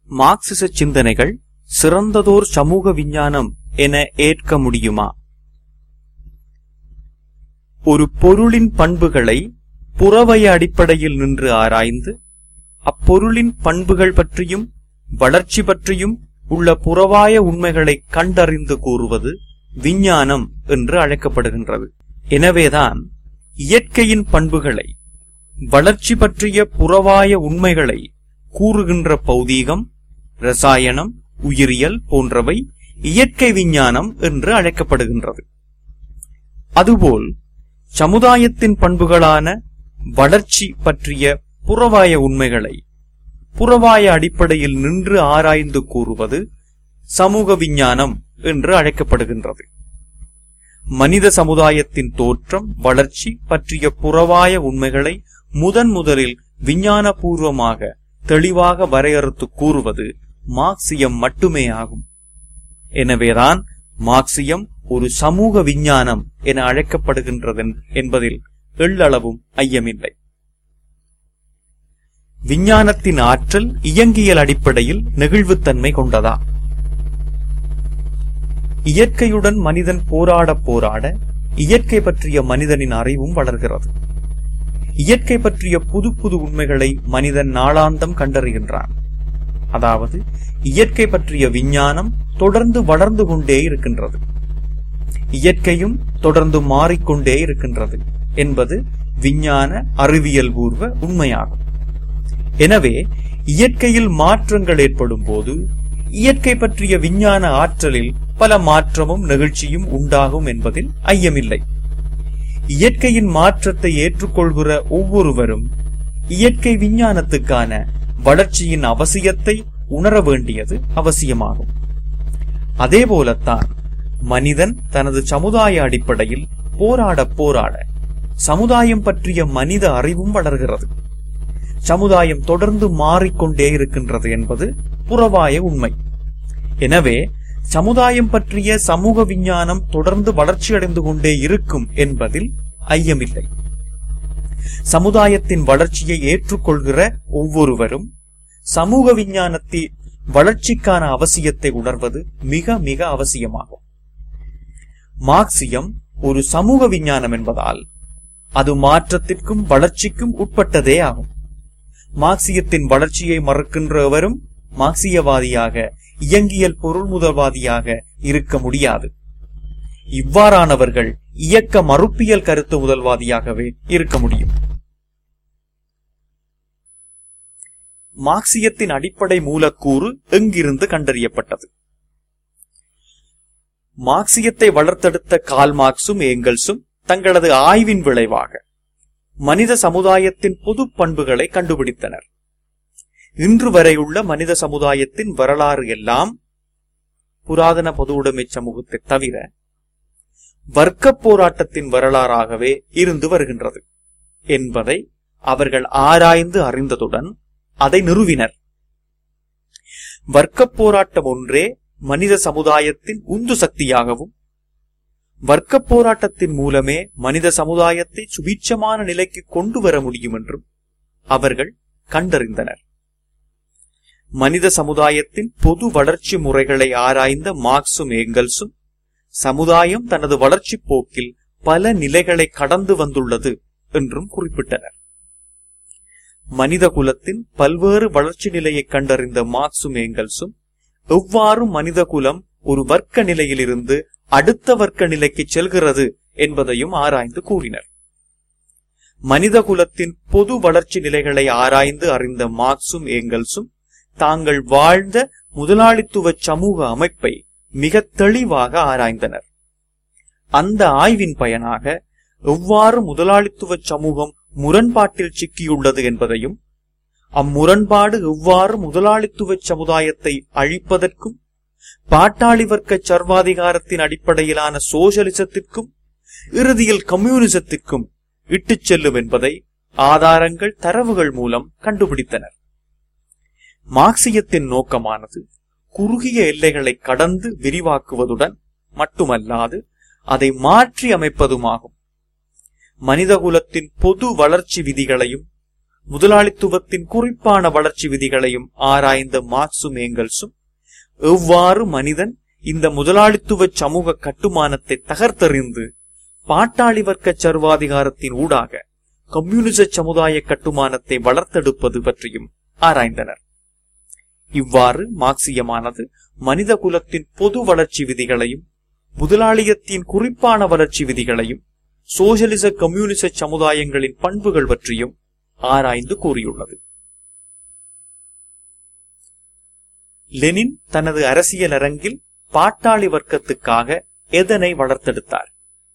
மார்க்சிச சிந்தனைகள் சிறந்ததோர் சமூக விஞ்ஞானம் என ஏற்க முடியுமா ஒரு பொருளின் பண்புகளை புறவய அடிப்படையில் நின்று ஆராய்ந்து அப்பொருளின் பண்புகள் பற்றியும் வளர்ச்சி பற்றியும் உள்ள புறவாய உண்மைகளை கண்டறிந்து கூறுவது விஞ்ஞானம் என்று அழைக்கப்படுகின்றது எனவேதான் இயற்கையின் பண்புகளை வளர்ச்சி பற்றிய புறவாய உண்மைகளை கூறுகின்ற பௌதீகம் ரசாயனம் உயிரியல் போன்றவை இயற்கை விஞ்ஞானம் என்று அழைக்கப்படுகின்றது அதுபோல் சமுதாயத்தின் பண்புகளான வளர்ச்சி பற்றிய புறவாய உண்மைகளை புறவாய அடிப்படையில் நின்று ஆராய்ந்து கூறுவது சமூக விஞ்ஞானம் என்று அழைக்கப்படுகின்றது மனித சமுதாயத்தின் தோற்றம் வளர்ச்சி பற்றிய புறவாய உண்மைகளை முதன் முதலில் விஞ்ஞானபூர்வமாக தெளிவாக வரையறுத்து கூறுவது மார்க்சியம் மட்டுமே ஆகும் எனவேதான் மார்க்சியம் ஒரு சமூக விஞ்ஞானம் என அழைக்கப்படுகின்றது என்பதில் எள்ளளவும் ஐயமில்லை விஞ்ஞானத்தின் ஆற்றல் இயங்கியல் அடிப்படையில் நெகிழ்வுத்தன்மை கொண்டதா இயற்கையுடன் மனிதன் போராட போராட இயற்கை பற்றிய மனிதனின் அறிவும் வளர்கிறது இயற்கை பற்றிய புது புது உண்மைகளை மனிதன் நாளாந்தம் கண்டறிகின்றான் அதாவது இயற்கை பற்றிய விஞ்ஞானம் தொடர்ந்து வளர்ந்து கொண்டே இருக்கின்றது இயற்கையும் தொடர்ந்து மாறிக்கொண்டே இருக்கின்றது என்பது விஞ்ஞான அறிவியல் பூர்வ உண்மையாகும் எனவே இயற்கையில் மாற்றங்கள் ஏற்படும் போது இயற்கை பற்றிய விஞ்ஞான ஆற்றலில் பல மாற்றமும் நெகிழ்ச்சியும் உண்டாகும் என்பதில் ஐயமில்லை இயற்கையின் மாற்றத்தை ஏற்றுக்கொள்கிற ஒவ்வொருவரும் இயற்கை விஞ்ஞானத்துக்கான வளர்ச்சியின் அவசியத்தை உணர வேண்டியது அவசியமாகும் அதேபோலத்தான் மனிதன் தனது சமுதாய அடிப்படையில் போராட போராட சமுதாயம் பற்றிய மனித அறிவும் வளர்கிறது சமுதாயம் தொடர்ந்து மாறிக்கொண்டே இருக்கின்றது என்பது புறவாய உண்மை எனவே சமுதாயம் பற்றிய சமூக விஞ்ஞானம் தொடர்ந்து வளர்ச்சியடைந்து கொண்டே இருக்கும் என்பதில் ஐயமில்லை சமுதாயத்தின் வளர்ச்சியை ஏற்றுக்கொள்கிற ஒவ்வொருவரும் சமூக விஞ்ஞானத்தின் வளர்ச்சிக்கான அவசியத்தை உணர்வது மிக மிக அவசியமாகும் மார்க்சியம் ஒரு சமூக விஞ்ஞானம் என்பதால் அது மாற்றத்திற்கும் வளர்ச்சிக்கும் உட்பட்டதே ஆகும் மார்க்சியத்தின் வளர்ச்சியை மறுக்கின்ற எவரும் மார்க்சியவாதியாக இயங்கியல் பொருள் முதல்வாதியாக இருக்க முடியாது இவ்வாறானவர்கள் இயக்க மறுப்பியல் கருத்து முதல்வாதியாகவே இருக்க முடியும் மார்க்சியத்தின் அடிப்படை மூலக்கூறு எங்கிருந்து கண்டறியப்பட்டது மார்க்சியத்தை வளர்த்தெடுத்த கால் மார்க்சும் ஏங்கல்ஸும் தங்களது ஆய்வின் விளைவாக மனித சமுதாயத்தின் பொது பண்புகளை கண்டுபிடித்தனர் இன்று வரையுள்ள மனித சமுதாயத்தின் வரலாறு எல்லாம் புராதன பொது உடைமை சமூகத்தை தவிர வர்க்க போராட்டத்தின் வரலாறாகவே இருந்து வருகின்றது என்பதை அவர்கள் ஆராய்ந்து அறிந்ததுடன் அதை நிறுவினர் வர்க்க போராட்டம் ஒன்றே மனித சமுதாயத்தின் உந்து சக்தியாகவும் வர்க்க போராட்டத்தின் மூலமே மனித சமுதாயத்தை சுபீட்சமான நிலைக்கு கொண்டு வர முடியும் என்றும் அவர்கள் கண்டறிந்தனர் மனித சமுதாயத்தின் பொது வளர்ச்சி முறைகளை ஆராய்ந்த மார்க்சும் ஏங்கல்ஸும் சமுதாயம் தனது வளர்ச்சி போக்கில் பல நிலைகளை கடந்து வந்துள்ளது என்றும் குறிப்பிட்டனர் மனித குலத்தின் பல்வேறு வளர்ச்சி நிலையை கண்டறிந்த மார்க்சும் ஏங்கல்ஸும் எவ்வாறு மனித குலம் ஒரு வர்க்க நிலையிலிருந்து அடுத்த வர்க்க நிலைக்கு செல்கிறது என்பதையும் ஆராய்ந்து கூறினர் மனித குலத்தின் பொது வளர்ச்சி நிலைகளை ஆராய்ந்து அறிந்த மார்க்சும் ஏங்கல்ஸும் தாங்கள் வாழ்ந்த முதலாளித்துவ சமூக அமைப்பை மிக தெளிவாக ஆராய்ந்தனர் அந்த ஆய்வின் பயனாக எவ்வாறு முதலாளித்துவ சமூகம் முரண்பாட்டில் சிக்கியுள்ளது என்பதையும் அம்முரண்பாடு எவ்வாறு முதலாளித்துவ சமுதாயத்தை அழிப்பதற்கும் பாட்டாளி வர்க்க சர்வாதிகாரத்தின் அடிப்படையிலான சோசலிசத்திற்கும் இறுதியில் கம்யூனிசத்திற்கும் இட்டுச் செல்லும் என்பதை ஆதாரங்கள் தரவுகள் மூலம் கண்டுபிடித்தனர் மார்க்சியத்தின் நோக்கமானது குறுகிய எல்லைகளை கடந்து விரிவாக்குவதுடன் மட்டுமல்லாது அதை மாற்றி அமைப்பதுமாகும் மனிதகுலத்தின் பொது வளர்ச்சி விதிகளையும் முதலாளித்துவத்தின் குறிப்பான வளர்ச்சி விதிகளையும் ஆராய்ந்த மார்க்சும் ஏங்கல்ஸும் எவ்வாறு மனிதன் இந்த முதலாளித்துவ சமூக கட்டுமானத்தை தகர்த்தெறிந்து பாட்டாளி வர்க்க சர்வாதிகாரத்தின் ஊடாக கம்யூனிச சமுதாய கட்டுமானத்தை வளர்த்தெடுப்பது பற்றியும் ஆராய்ந்தனர் இவ்வாறு மார்க்சியமானது மனித குலத்தின் பொது வளர்ச்சி விதிகளையும் முதலாளியத்தின் குறிப்பான வளர்ச்சி விதிகளையும் சோசியலிச கம்யூனிச சமுதாயங்களின் பண்புகள் பற்றியும் ஆராய்ந்து கூறியுள்ளது லெனின் தனது அரசியல் அரங்கில் பாட்டாளி வர்க்கத்துக்காக எதனை வளர்த்தெடுத்தார்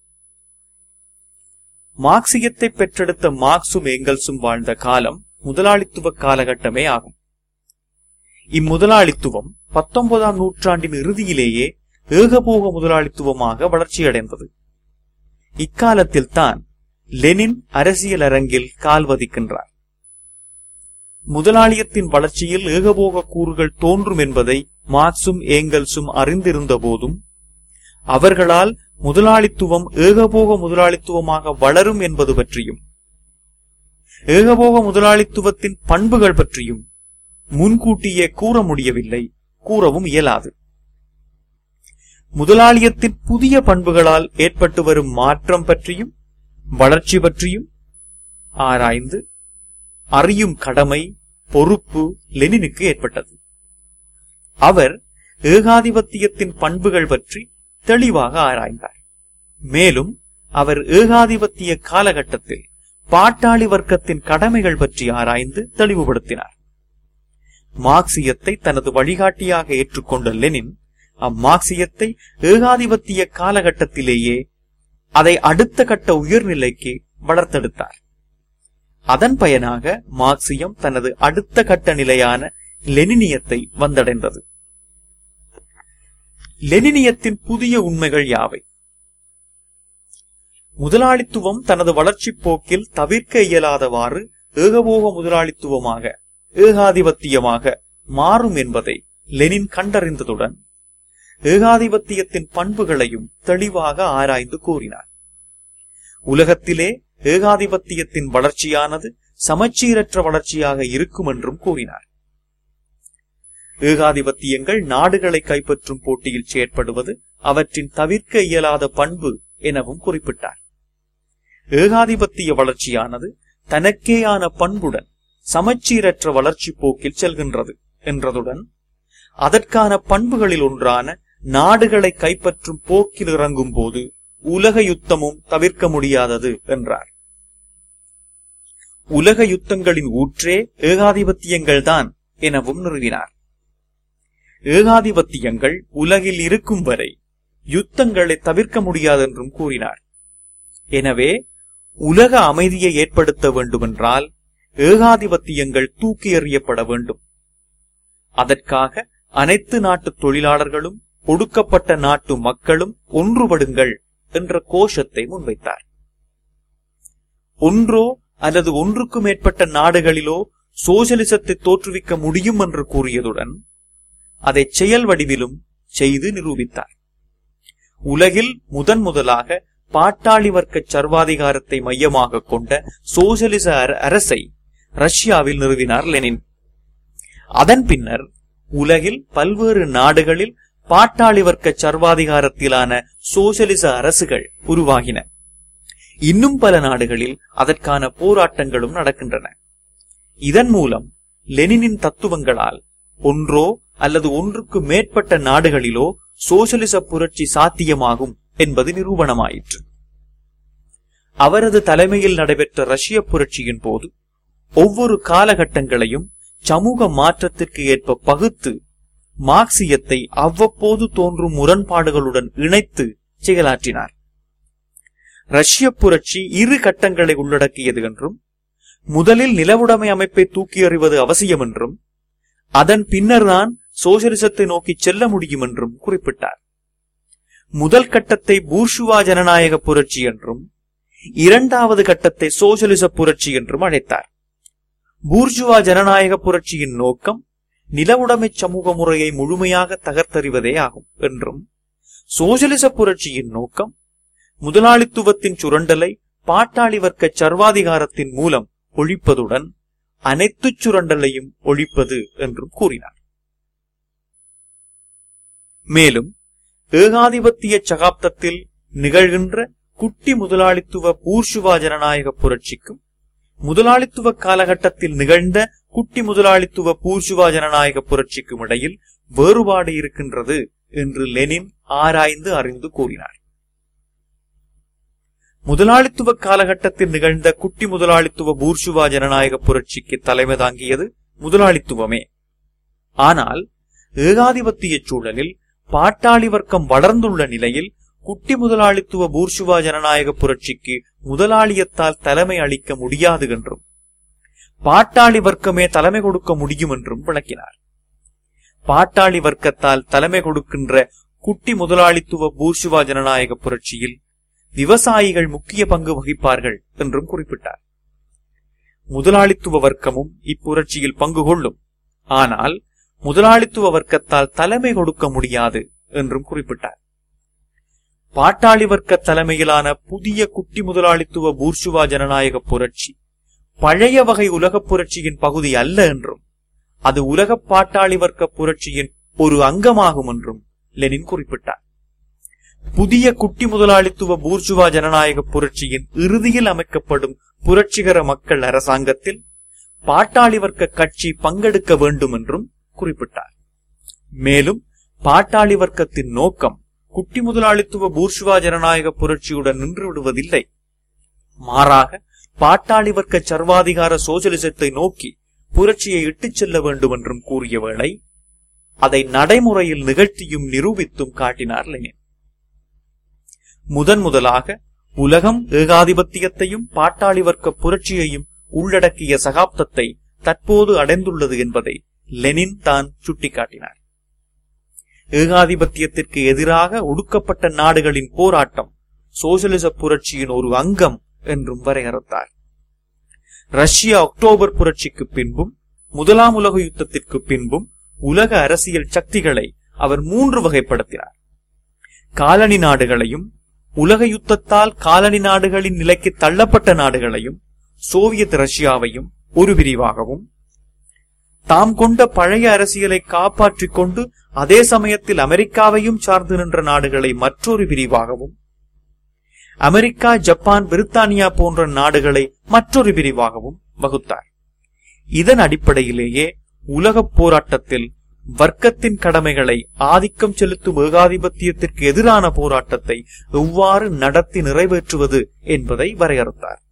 மார்க்சியத்தை பெற்றெடுத்த மார்க்சும் ஏங்கல்ஸும் வாழ்ந்த காலம் முதலாளித்துவ காலகட்டமே ஆகும் இம்முதலாளித்துவம் பத்தொன்பதாம் நூற்றாண்டின் இறுதியிலேயே ஏகபோக முதலாளித்துவமாக வளர்ச்சியடைந்தது இக்காலத்தில் தான் லெனின் அரசியல் அரங்கில் கால் வதிக்கின்றார் முதலாளியத்தின் வளர்ச்சியில் ஏகபோக கூறுகள் தோன்றும் என்பதை மார்க்சும் ஏங்கல்ஸும் அறிந்திருந்த போதும் அவர்களால் முதலாளித்துவம் ஏகபோக முதலாளித்துவமாக வளரும் என்பது பற்றியும் ஏகபோக முதலாளித்துவத்தின் பண்புகள் பற்றியும் முன்கூட்டியே கூற முடியவில்லை கூறவும் இயலாது முதலாளியத்தின் புதிய பண்புகளால் ஏற்பட்டு வரும் மாற்றம் பற்றியும் வளர்ச்சி பற்றியும் ஆராய்ந்து அறியும் கடமை பொறுப்பு லெனினுக்கு ஏற்பட்டது அவர் ஏகாதிபத்தியத்தின் பண்புகள் பற்றி தெளிவாக ஆராய்ந்தார் மேலும் அவர் ஏகாதிபத்திய காலகட்டத்தில் பாட்டாளி வர்க்கத்தின் கடமைகள் பற்றி ஆராய்ந்து தெளிவுபடுத்தினார் மார்க்சியத்தை தனது வழிகாட்டியாக ஏற்றுக்கொண்ட லெனின் அம்மார்க்சியத்தை ஏகாதிபத்திய காலகட்டத்திலேயே அதை அடுத்த கட்ட உயர்நிலைக்கு வளர்த்தெடுத்தார் அதன் பயனாக மார்க்சியம் தனது அடுத்த கட்ட நிலையான லெனினியத்தை வந்தடைந்தது லெனினியத்தின் புதிய உண்மைகள் யாவை முதலாளித்துவம் தனது வளர்ச்சிப் போக்கில் தவிர்க்க இயலாதவாறு ஏகபோக முதலாளித்துவமாக ஏகாதிபத்தியமாக மாறும் என்பதை லெனின் கண்டறிந்ததுடன் ஏகாதிபத்தியத்தின் பண்புகளையும் தெளிவாக ஆராய்ந்து கூறினார் உலகத்திலே ஏகாதிபத்தியத்தின் வளர்ச்சியானது சமச்சீரற்ற வளர்ச்சியாக இருக்கும் என்றும் கூறினார் ஏகாதிபத்தியங்கள் நாடுகளை கைப்பற்றும் போட்டியில் செயற்படுவது அவற்றின் தவிர்க்க இயலாத பண்பு எனவும் குறிப்பிட்டார் ஏகாதிபத்திய வளர்ச்சியானது தனக்கேயான பண்புடன் சமச்சீரற்ற வளர்ச்சி போக்கில் செல்கின்றது என்றதுடன் அதற்கான பண்புகளில் ஒன்றான நாடுகளை கைப்பற்றும் போக்கில் இறங்கும் போது உலக யுத்தமும் தவிர்க்க முடியாதது என்றார் உலக யுத்தங்களின் ஊற்றே ஏகாதிபத்தியங்கள்தான் எனவும் நிறுவினார் ஏகாதிபத்தியங்கள் உலகில் இருக்கும் வரை யுத்தங்களை தவிர்க்க முடியாதென்றும் கூறினார் எனவே உலக அமைதியை ஏற்படுத்த வேண்டுமென்றால் ஏகாதிபத்தியங்கள் தூக்கி எறியப்பட வேண்டும் அதற்காக அனைத்து நாட்டு தொழிலாளர்களும் ஒடுக்கப்பட்ட நாட்டு மக்களும் ஒன்றுபடுங்கள் என்ற கோஷத்தை முன்வைத்தார் ஒன்றோ அல்லது ஒன்றுக்கு மேற்பட்ட நாடுகளிலோ சோசலிசத்தை தோற்றுவிக்க முடியும் என்று கூறியதுடன் அதை செயல் வடிவிலும் செய்து நிரூபித்தார் உலகில் முதன் முதலாக பாட்டாளி வர்க்க சர்வாதிகாரத்தை மையமாக கொண்ட சோசலிச அரசை ரஷ்யாவில் நிறுவினார் லெனின் அதன் பின்னர் உலகில் பல்வேறு நாடுகளில் பாட்டாளி வர்க்க சர்வாதிகாரத்திலான சோசலிச அரசுகள் உருவாகின இன்னும் பல நாடுகளில் அதற்கான போராட்டங்களும் நடக்கின்றன இதன் மூலம் லெனினின் தத்துவங்களால் ஒன்றோ அல்லது ஒன்றுக்கு மேற்பட்ட நாடுகளிலோ சோசலிச புரட்சி சாத்தியமாகும் என்பது நிரூபணமாயிற்று அவரது தலைமையில் நடைபெற்ற ரஷ்ய புரட்சியின் போது ஒவ்வொரு காலகட்டங்களையும் சமூக மாற்றத்திற்கு ஏற்ப பகுத்து மார்க்சியத்தை அவ்வப்போது தோன்றும் முரண்பாடுகளுடன் இணைத்து செயலாற்றினார் ரஷ்ய புரட்சி இரு கட்டங்களை உள்ளடக்கியது என்றும் முதலில் நிலவுடைமை அமைப்பை தூக்கி எறிவது அவசியம் என்றும் அதன் பின்னர்தான் சோசலிசத்தை நோக்கி செல்ல முடியும் என்றும் குறிப்பிட்டார் முதல் கட்டத்தை பூர்ஷுவா ஜனநாயக புரட்சி என்றும் இரண்டாவது கட்டத்தை சோசலிச புரட்சி என்றும் அழைத்தார் பூர்ஜுவா ஜனநாயக புரட்சியின் நோக்கம் நிலவுடைமை சமூக முறையை முழுமையாக தகர்த்தறிவதே ஆகும் என்றும் சோசலிச புரட்சியின் நோக்கம் முதலாளித்துவத்தின் சுரண்டலை பாட்டாளி வர்க்க சர்வாதிகாரத்தின் மூலம் ஒழிப்பதுடன் அனைத்து சுரண்டலையும் ஒழிப்பது என்றும் கூறினார் மேலும் ஏகாதிபத்திய சகாப்தத்தில் நிகழ்கின்ற குட்டி முதலாளித்துவ பூர்ஷுவா ஜனநாயக புரட்சிக்கும் முதலாளித்துவ காலகட்டத்தில் நிகழ்ந்த குட்டி முதலாளித்துவ பூர்ஷுவா ஜனநாயக புரட்சிக்கும் இடையில் வேறுபாடு இருக்கின்றது என்று லெனின் ஆராய்ந்து அறிந்து கூறினார் முதலாளித்துவ காலகட்டத்தில் நிகழ்ந்த குட்டி முதலாளித்துவ பூர்ஷுவா ஜனநாயக புரட்சிக்கு தலைமை தாங்கியது முதலாளித்துவமே ஆனால் ஏகாதிபத்திய சூழலில் பாட்டாளி வர்க்கம் வளர்ந்துள்ள நிலையில் குட்டி முதலாளித்துவ பூர்ஷுவா ஜனநாயக புரட்சிக்கு முதலாளியத்தால் தலைமை அளிக்க முடியாது என்றும் பாட்டாளி வர்க்கமே தலைமை கொடுக்க முடியும் என்றும் விளக்கினார் பாட்டாளி வர்க்கத்தால் தலைமை கொடுக்கின்ற குட்டி முதலாளித்துவ பூர்ஷுவா ஜனநாயக புரட்சியில் விவசாயிகள் முக்கிய பங்கு வகிப்பார்கள் என்றும் குறிப்பிட்டார் முதலாளித்துவ வர்க்கமும் இப்புரட்சியில் பங்கு கொள்ளும் ஆனால் முதலாளித்துவ வர்க்கத்தால் தலைமை கொடுக்க முடியாது என்றும் குறிப்பிட்டார் பாட்டாளி வர்க்க தலைமையிலான புதிய குட்டி முதலாளித்துவ பூர்ஷுவா ஜனநாயக புரட்சி பழைய வகை உலகப் புரட்சியின் பகுதி அல்ல என்றும் அது உலக பாட்டாளி வர்க்க புரட்சியின் ஒரு அங்கமாகும் என்றும் லெனின் குறிப்பிட்டார் புதிய குட்டி முதலாளித்துவ பூர்ஜுவா ஜனநாயக புரட்சியின் இறுதியில் அமைக்கப்படும் புரட்சிகர மக்கள் அரசாங்கத்தில் பாட்டாளி வர்க்க கட்சி பங்கெடுக்க வேண்டும் என்றும் குறிப்பிட்டார் மேலும் பாட்டாளி வர்க்கத்தின் நோக்கம் குட்டி முதலாளித்துவ பூர்ஷுவா ஜனநாயக புரட்சியுடன் நின்று விடுவதில்லை மாறாக பாட்டாளி வர்க்க சர்வாதிகார சோசலிசத்தை நோக்கி புரட்சியை இட்டுச் செல்ல வேண்டும் என்றும் கூறிய வேளை அதை நடைமுறையில் நிகழ்த்தியும் நிரூபித்தும் காட்டினார் லெனின் முதன் முதலாக உலகம் ஏகாதிபத்தியத்தையும் பாட்டாளி வர்க்க புரட்சியையும் உள்ளடக்கிய சகாப்தத்தை தற்போது அடைந்துள்ளது என்பதை லெனின் தான் சுட்டிக்காட்டினார் ஏகாதிபத்தியத்திற்கு எதிராக ஒடுக்கப்பட்ட நாடுகளின் போராட்டம் சோசலிச புரட்சியின் ஒரு அங்கம் என்றும் வரையறுத்தார் ரஷ்யா அக்டோபர் புரட்சிக்கு பின்பும் முதலாம் உலக யுத்தத்திற்கு பின்பும் உலக அரசியல் சக்திகளை அவர் மூன்று வகைப்படுத்தினார் காலனி நாடுகளையும் உலக யுத்தத்தால் காலனி நாடுகளின் நிலைக்கு தள்ளப்பட்ட நாடுகளையும் சோவியத் ரஷ்யாவையும் ஒரு பிரிவாகவும் தாம் கொண்ட பழைய அரசியலை காப்பாற்றிக் கொண்டு அதே சமயத்தில் அமெரிக்காவையும் சார்ந்து நின்ற நாடுகளை மற்றொரு பிரிவாகவும் அமெரிக்கா ஜப்பான் பிரித்தானியா போன்ற நாடுகளை மற்றொரு பிரிவாகவும் வகுத்தார் இதன் அடிப்படையிலேயே உலகப் போராட்டத்தில் வர்க்கத்தின் கடமைகளை ஆதிக்கம் செலுத்தும் ஏகாதிபத்தியத்திற்கு எதிரான போராட்டத்தை எவ்வாறு நடத்தி நிறைவேற்றுவது என்பதை வரையறுத்தார்